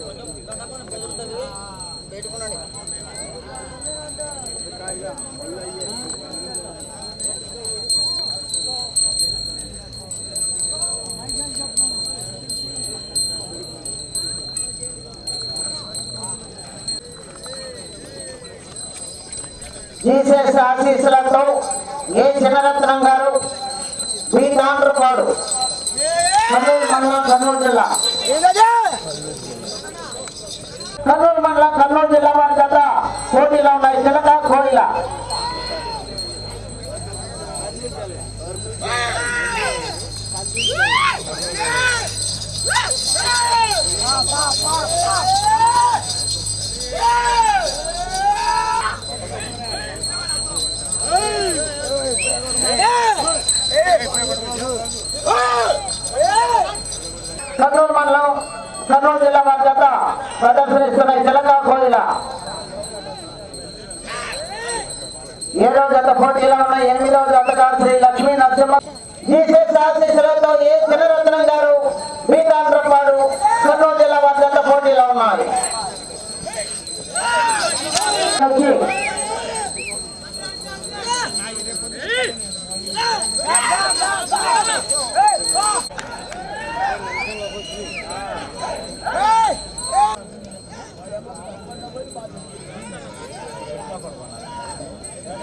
Jesus ఆశీస్సులతో ఏ చిన్నరత్నం గారు B Tandrapadu Kurnool మండలం కర్నూలు జిల్లా కర్నూలు మండలం కర్నూలు జిల్లా వారి జత పోటీలో ఉన్నాయి చిలక కోయిల కర్నూలు మండలం కర్నూలు జిల్లా వారి జత ప్రదర్శనిస్తున్నాయి చిలక కోయిల ఏడవ జత పోటీలో ఉన్న ఎనిమిదవ జతగా శ్రీ లక్ష్మీ నరసింహ జీసస్ ఆశీస్సులతో ఏ చిన్నరత్నం గారు బీతాంధ్రపాడు కర్నూలు జిల్లా వారి జత పోటీలో ఉన్నాయి వచ్చి